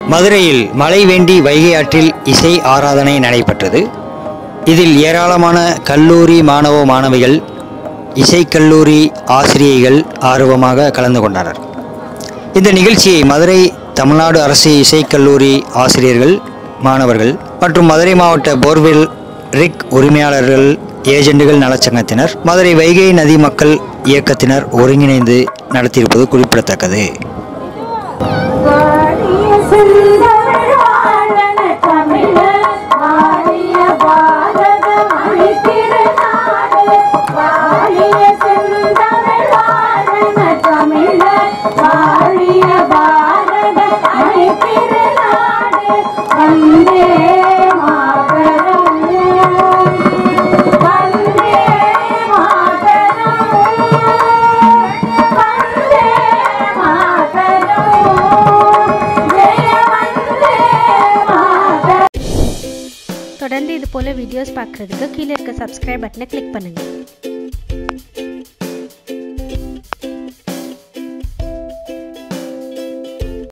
மதுரையில் மழை வேண்டி வைகை ஆற்றில் இசை ஆராதனை நடைபெற்றது இதில் ஏராளமான கல்லூரி மாணவ மாணவிகள் இசைக்கல்லூரி ஆசிரியைகள் ஆர்வமாக கலந்து கொண்டனர் இந்த நிகழ்ச்சியை மதுரை தமிழ்நாடு அரசு இசைக்கல்லூரி ஆசிரியர்கள் மாணவர்கள் மற்றும் மதுரை மாவட்ட போர்வெல் ரிக் உரிமையாளர்கள் ஏஜெண்டுகள் நலச்சங்கத்தினர் மதுரை வைகை நதி மக்கள் இயக்கத்தினர் ஒருங்கிணைந்து நடத்தியிருப்பது குறிப்பிடத்தக்கது வாழிய செந்தமிழ் வாழன தமிழர் வாழிய பாரத மணி திருநாடு வாழிய செந்தமிழ் வாழன தமிழர் வாழிய பாரத மணி திருநாடு வந்தே மாதரம் வந்தே மாதரம் வந்தே மாதரம் ஜெய வந்தே மாதரம் தொடர்ந்து இது போல் வீடியோஸ் பார்க்குறதுக்கு கீழே இருக்க சப்ஸ்கிரைப் பட்டனை கிளிக் பண்ணுங்கள்